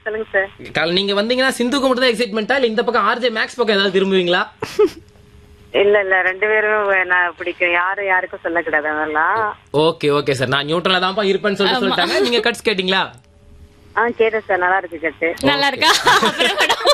சொல்லுங்க sir call நீங்க வந்தீங்கன்னா சிந்துக்கு மட்டும் தான் எக்ஸைட்மெண்டா இல்ல இந்த பக்கம் ஆர்ஜே மேக்ஸ் பக்கம் ஏதாவது திரும்புவீங்களா இல்ல இல்ல ரெண்டு பேரும் நான் பிடிக்கும் யாரும் யாருக்கும் சொல்லக்கூடாது அதெல்லாம் ஓகே ஓகே சார் நான் நியூட்ரலா தான்ப்பா இருப்பேன்னு சொல்லிட்டு சொல்லிட்டாங்க நீங்க கட்ஸ் கேட்டீங்களா ஆ கேட்டேன் சார் நல்லா இருக்கு கட்டு நல்லா இருக்கா அப்புறம் மேடம்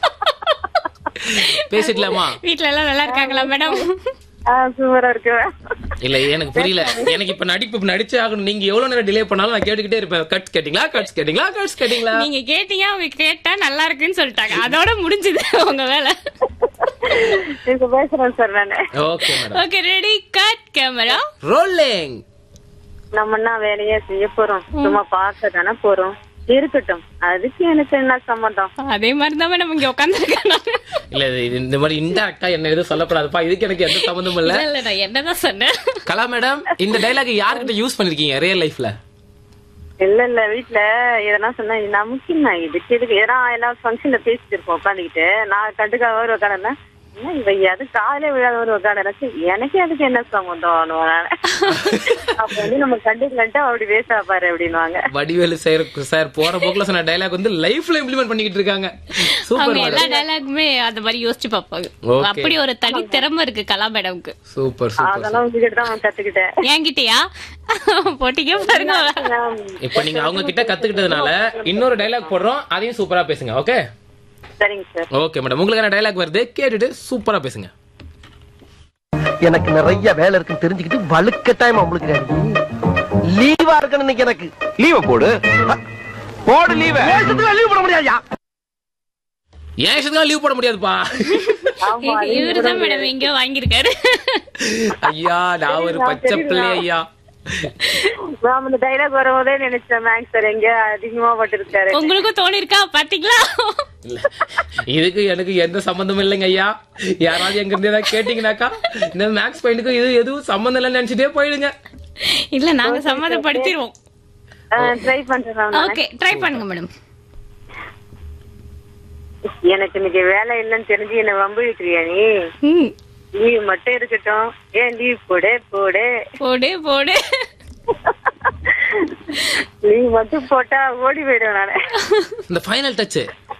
பேசிடலாமா வீட்ல எல்லாம் நல்லா இருக்காங்களா மேடம் ஆ சூப்பரா இருக்கு இல்ல எனக்கு புரியல எனக்கு இப்ப நடிப்பு இப்ப நடிச்சே ஆகணும் நீங்க எவ்வளவு நேரம் டிலே பண்ணாலும் நான் கேட்டுக்கிட்டே இருப்பேன் கட்ஸ் கேட்டீங்களா கட்ஸ் கேட்டீங்களா கட்ஸ் கேட்டீங்களா நீங்க கேட்டீங்க அவங்க கேட்டா நல்லா இருக்குன்னு சொல்லிட்டாங்க அதோட முடிஞ்சது உங்க வேலை நீங்க பேசுறேன் சார் நானு okay madam okay ready cut camera rolling நம்ம என்ன வேலையே செய்ய போறோம் சும்மா பார்க்க தானே போறோம் இருக்கட்டும் அதுக்கு எனக்கு என்ன சம்மந்தம் அதே மாதிரி தான் மேடம் இங்க உட்காந்துருக்கேன் இல்ல இது இந்த மாதிரி இன்டெரக்டா என்ன எதுவும் சொல்லக்கூடாதுப்பா இதுக்கு எனக்கு எந்த சம்மந்தமும் இல்ல இல்ல நான் என்னதான் சொன்னேன் கலா மேடம் இந்த டைலாக் யார்கிட்ட யூஸ் பண்ணிருக்கீங்க ரியல் லைஃப்ல இல்ல இல்ல வீட்ல எதனா சொன்னா இது நமக்கு என்ன இதுக்கு எதுக்கு ஏன்னா எல்லாம் ஃபங்க்ஷன்ல பேசிட்டு இருப்போம் உட்காந்துக்கிட்டு நான் கண்டுக்காக ஒரு உட்காடல என்ன இவ அது காலையில விழாத ஒரு உட்காடல எனக்கு அதுக்கு என்ன சம்பந்தம் நான் அப்ப வந்து நம்ம கண்டுக்கலன்ட்டு அப்படி பேசா பாரு அப்படின்னுவாங்க வடிவேலு சார் சார் போற போக்குல சொன்ன டைலாக் வந்து லைஃப்ல இம்ப்ளிமெண்ட் பண்ணிக்கிட்டு இருக்காங்க சூப்பர் அவங்க எல்லா மேடம் டைலாக்குமே அந்த மாதிரி யோசிச்சு பார்ப்பாங்க Okay. அப்படி ஒரு தனி திறமை இருக்கு கலா மேடம்க்கு சூப்பர் சூப்பர் அதெல்லாம் உங்ககிட்ட தான் நான் கத்துக்கிட்டேன் என்கிட்டயா போட்டீங்க பாருங்க இப்ப நீங்க அவங்க கிட்ட கத்துக்கிட்டதுனால இன்னொரு டைலாக் போடுறோம் அதையும் சூப்பரா பேசுங்க ஓகே சரிங்க சார் ஓகே மேடம் உங்களுக்கான டைலாக் வருது கேட்டுட்டு சூப்பரா பேசுங்க எனக்கு நிறைய வேலை இருக்குன்னு தெரிஞ்சுக்கிட்டு வலுக்கட்டாயமா உங்களுக்கு லீவா இருக்கணும் இன்னைக்கு எனக்கு லீவ போடு போடு லீவ லீவ் போட முடியாதுயா ஏன் இஷ்டத்துக்கு லீவ் போட முடியாதுப்பா ஆமா இவருதான் மேடம் எங்கேயோ வாங்கியிருக்காரு ஐயா நான் ஒரு பச்சை பிள்ளை ஐயா மேம் இந்த டைலாக் வரும்போதே நினைச்சேன் மேக்ஸ் சார் எங்க அதிகமா பட்டிருக்காரு உங்களுக்கும் தோணி இருக்கா பாத்தீங்களா இல்ல, இதுக்கு எனக்கு எந்த சம்பந்தமும் இல்லைங்க ஐயா யாராவது எங்க இருந்து ஏதாவது கேட்டீங்கன்னாக்கா இந்த மேக்ஸ் பாயிண்ட்டுக்கு இது எதுவும் சம்பந்தம் இல்லைன்னு நினைச்சிட்டே போயிடுங்க இல்ல நாங்க சம்மதப்படுத்திடுவோம் ட்ரை பண்றேன் ma'am நானு. ஓகே ட்ரை பண்ணுங்க மேடம் எனக்கு இன்னைக்கு வேலை இல்லைன்னு தெரிஞ்சு என்ன வம்பிழுக்கிறியா நீ ம் லீவ் மட்டும் இருக்கட்டும் ஏன் லீவ் போடு போடு போடு போடு லீவ் மட்டும் போட்டா ஓடி போயிடுவேன் நானு இந்த ஃபைனல் டச்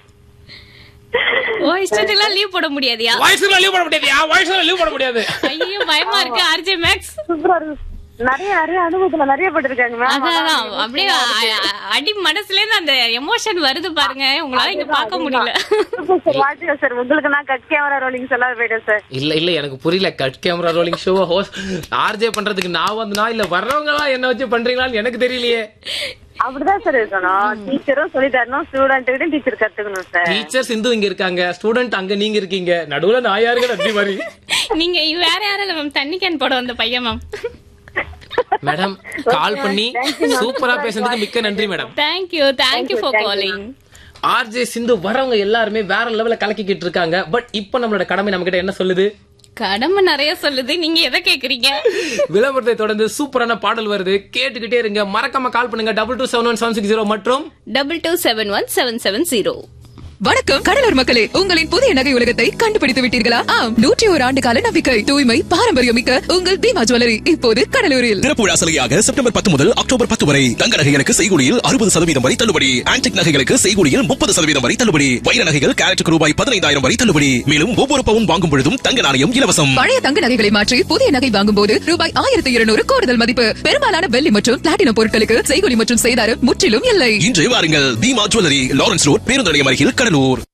ஓ இஷ்டத்துக்குலாம் லீவ் போட முடியாதியா வாய்ஸ்ல லீவ் போட முடியாது வாய்ஸ்ல லீவ் போட முடியாது ஐயோ பயமா இருக்கு ஆர்ஜே மேக்ஸ் சூப்பரா இருக்கு நிறைய நிறைய அனுபவத்துல நிறைய பட்டிருக்காங்க மேம் அதான் அதான். அப்படியே அ- அ- அடி மனசுல இருந்து அந்த எமோஷன் வருது பாருங்க உங்களால இங்க பார்க்க முடியல சார் வாழ்த்துக்கள் சார் உங்களுக்கு நான் கட் கேமரா ரோலிங் சொல்லாத போயிட்டேன் சார் இல்ல இல்ல எனக்கு புரியல cut camera rolling show host RJ பண்றதுக்கு நான் வந்தனா இல்ல வர்றவங்க எல்லாம் என்ன வச்சு பண்றீங்களான்னு எனக்கு தெரியலையே அப்படிதான் சார் இருக்கணும் டீச்சரும் சொல்லி தரணும் ஸ்டூடெண்ட் கிட்ட டீச்சர் கத்துக்கணும் சார் டீச்சர் சிந்து இங்க இருக்காங்க ஸ்டூடெண்ட் அங்க நீங்க இருக்கீங்க நடுவுல நான் யாருங்க நன்றி மாதிரி நீங்க வேற யாரும் இல்ல மேம் தண்ணி கேன் போட வந்த பையன் மேம் மேடம் கால் பண்ணி சூப்பரா பேசுனதுக்கு மிக்க நன்றி madam thank you thank you for calling RJ Sindhu வரவங்க எல்லாருமே வேற லெவல்ல கலக்கிக்கிட்டு இருக்காங்க பட் இப்போ நம்மளோட கடமை நம்ம கிட்ட என்ன சொல்லுது கடமை நிறைய சொல்லுது நீங்க எதை கேக்குறீங்க விளம்பரத்தை தொடர்ந்து சூப்பரான பாடல் வருது கேட்டுக்கிட்டே இருங்க மறக்காம கால் பண்ணுங்க double two seven one seven six zero மற்றும் double two seven one seven seven zero வணக்கம் கடலூர் மக்களே உங்களின் புதிய நகை உலகத்தை கண்டுபிடித்து விட்டீர்களா ஆம் நூற்றி ஒரு ஆண்டு கால நம்பிக்கை தூய்மை பாரம்பரியம் மிக்க உங்கள் பீமா ஜுவல்லரி இப்போது கடலூரில் திறப்பு விழா சலுகையாக செப்டம்பர் பத்து முதல் அக்டோபர் பத்து வரை தங்க நகைகளுக்கு செய்கூலியில் அறுபது சதவீதம் வரை தள்ளுபடி ஆன்டிக் நகைகளுக்கு செய்கூலியில் முப்பது சதவீதம் வரை தள்ளுபடி வைர நகைகள் கேரட்டுக்கு ரூபாய் பதினைந்தாயிரம் வரை தள்ளுபடி மேலும் ஒவ்வொரு பவுன் வாங்கும் பொழுதும் தங்க நாணயம் இலவசம் பழைய தங்க நகைகளை மாற்றி புதிய நகை வாங்கும் போது ரூபாய் ஆயிரத்தி இருநூறு கூடுதல் மதிப்பு பெரும்பாலான வெள்ளி மற்றும் பிளாட்டினம் பொருட்களுக்கு செய்கூலி மற்றும் செய்தாரம் முற்றிலும் இல்லை இன்று வாருங்கள் தீமா ஜுவல்லரி லாரன்ஸ் ரோட் பேருந்து நிலையம் அருகில் கடலூர்